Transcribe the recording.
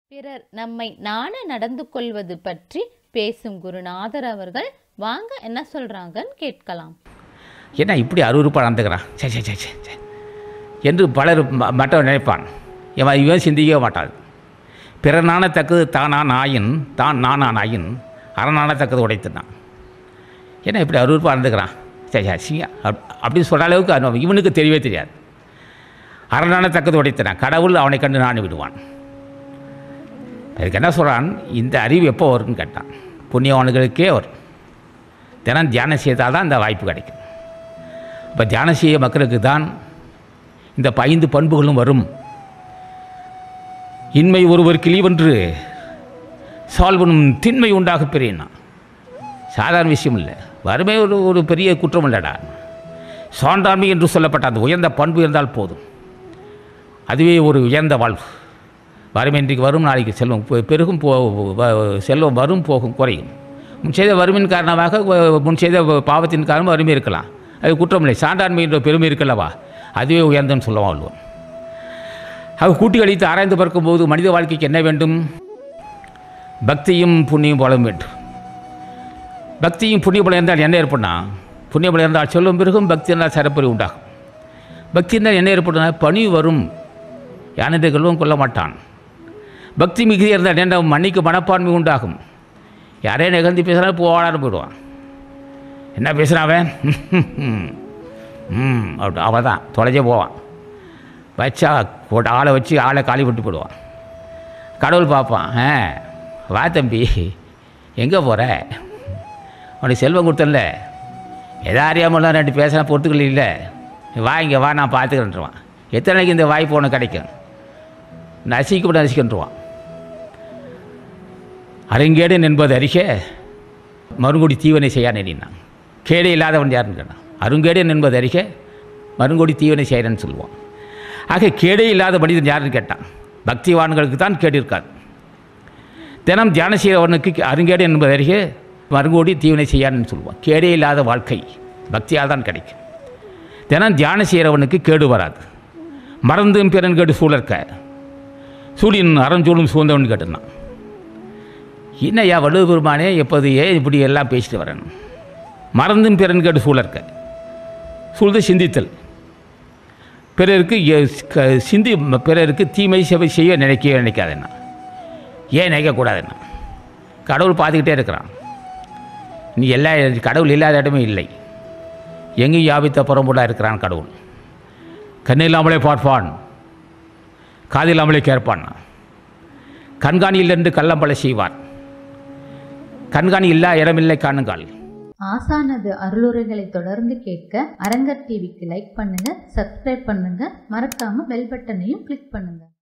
பிறர் நம்மை நாண நடந்து கொள்வது பற்றி பேசும் குருநாதர் அவர்கள் வாங்க என்ன சொல்றாங்கன்னு கேட்கலாம் என்ன இப்படி அருவருப்பாக நடந்துக்கிறான் சே சே சே சே சே என்று பலர் ம- மற்றவர் நினைப்பான் இவன் இவன் சிந்திக்கவே மாட்டான் பிறர் நாணத்தக்கது தானான் ஆயின் தான் நானான் ஆயின் அறநாணத்தக்கது உடைத்துனான் என்ன இப்படி அருவருப்பாக நடந்துக்கிறான் சே சே சிங்க அப் அப்படின்னு சொல்கிற அளவுக்கு அவன் இவனுக்கு தெரியவே தெரியாது அறநாணத்தக்கது உடைத்தனான் கடவுள் அவனை கண்டு நாணி விடுவான் அதுக்கு என்ன சொல்கிறான் இந்த அறிவு எப்போ வரும்னு கேட்டான் புண்ணியவான்களுக்கே வரும் தினம் தியானம் செய்தால் தான் இந்த வாய்ப்பு கிடைக்கும் இப்போ தியானம் செய்ய மக்களுக்கு தான் இந்த ஐந்து பண்புகளும் வரும் இன்மை ஒருவர் கிளிவென்று சால்வனும் திண்மை உண்டாக பெரியனா சாதாரண விஷயம் இல்லை வறுமை ஒரு ஒரு பெரிய குற்றம் இல்லைடா சான்றாண்மை என்று சொல்லப்பட்ட அந்த உயர்ந்த பண்பு இருந்தால் போதும் அதுவே ஒரு உயர்ந்த வாழ்வு வறுமை இன்றைக்கு வரும் நாளைக்கு செல்வம் பெ- பெருகும் போ வ- செல்வம் வரும் போகும் குறையும் முன் செய்த வறுமையின் காரணமாக வ- முன் செய்த வ- பாவத்தின் காரணமாக வறுமை இருக்கலாம் அது குற்றமில்லை சான்றாண்மை என்ற பெருமை இருக்கல்லவா அதுவே உயர்ந்தன்னு சொல்லுவான் வள்ளுவன் அவ கூட்டி கழித்து ஆராய்ந்து பார்க்கும்போது மனித வாழ்க்கைக்கு என்ன வேண்டும் பக்தியும் புண்ணியம் பலம் வேண்டும் பக்தியும் புண்ணிய பலம் இருந்தால் என்ன ஏற்படுனா புண்ணிய பலம் இருந்தால் சொல்லும் பிறகும் பக்தி இருந்தால் சிறப்பறி உண்டாகும் பக்தி இருந்தால் என்ன ஏற்படுனா பணி வரும் யானதை கொள்ளவும் கொள்ள மாட்டான் பக்தி மிகுதி இருந்தால் என்ன மன்னிக்கு மனப்பான்மை உண்டாகும் யாரே நிகழ்ந்து பேசுனா போடான்னு போயிடுவான் என்ன பேசுகிறான் அவன் ம் அப்படி அவன் தான் தொலைஞ்சே போவான் வச்சா போட்டு ஆளை வச்சு ஆளை காலி விட்டு போடுவான் கடவுள் பார்ப்பான் ஆ வா தம்பி எங்கே போகிற உனக்கு செல்வம் கொடுத்தல எதா அறியாமல் ரெண்டு பேசினா பொறுத்துக்கல இல்லை வா இங்கே வா நான் பார்த்துக்கிறேன்ட்டுருவான் எத்தனை நாளைக்கு இந்த வாய்ப்பு உனக்கு கிடைக்கும் நசிக்கப்பட்டு நசிக்கின்றுவான் அருங்கேடன் என்பது அறிக மருங்குடி தீவனை செய்யா நெறினான் கேடே இல்லாதவன் யாருன்னு கேட்டான் அருங்கேடன் என்பது அறிக மருங்குடி தீவனை செய்கிறேன்னு சொல்லுவான் ஆக கேடே இல்லாத மனிதன் யாருன்னு கேட்டான் பக்திவான்களுக்கு தான் கேடு இருக்காது தினம் தியானம் செய்கிறவனுக்கு அருங்கேடு என்பது அறிக மருங்கோடி தீவனை செய்யான்னு சொல்லுவான் கேடே இல்லாத வாழ்க்கை பக்தியால் தான் கிடைக்கும் தினம் தியானம் செய்கிறவனுக்கு கேடு வராது மறந்தும் பிறன் கேடு சூழற்க சூரியன் அறஞ்சூழும் சூழ்ந்தவன் கேட்டுனான் என்னையா வலுவு பெருமானே எப்போது ஏன் இப்படி எல்லாம் பேசிட்டு வரேன் மறந்தும் பிறன் கேடு சூழற்க சூழ்ந்து சிந்தித்தல் பிறருக்கு எ- க- சிந்தி பிறருக்கு தீமை செவை செய்ய நினைக்கவே நினைக்காதேன்னா ஏன் நினைக்கக்கூடாதுன்னா கடவுள் பார்த்துக்கிட்டே இருக்கிறான் நீ எல்லா கடவுள் இல்லாத இடமே இல்லை எங்கேயும் யாபித்த புறம்புடாக இருக்கிறான் கடவுள் கண்ணில்லாமலே பார்ப்பான் காதில்லாமலே கேட்பான் கண்காணியில் என்று கள்ளம்பலை செய்வார் கண்காணி இல்லா இடமில்லை காணுங்கால் ஆசானது அருளுரைகளை தொடர்ந்து கேட்க அரங்கர் டிவிக்கு லைக் பண்ணுங்க சப்ஸ்கிரைப் பண்ணுங்க மறக்காம பெல் பட்டனையும் கிளிக் பண்ணுங்க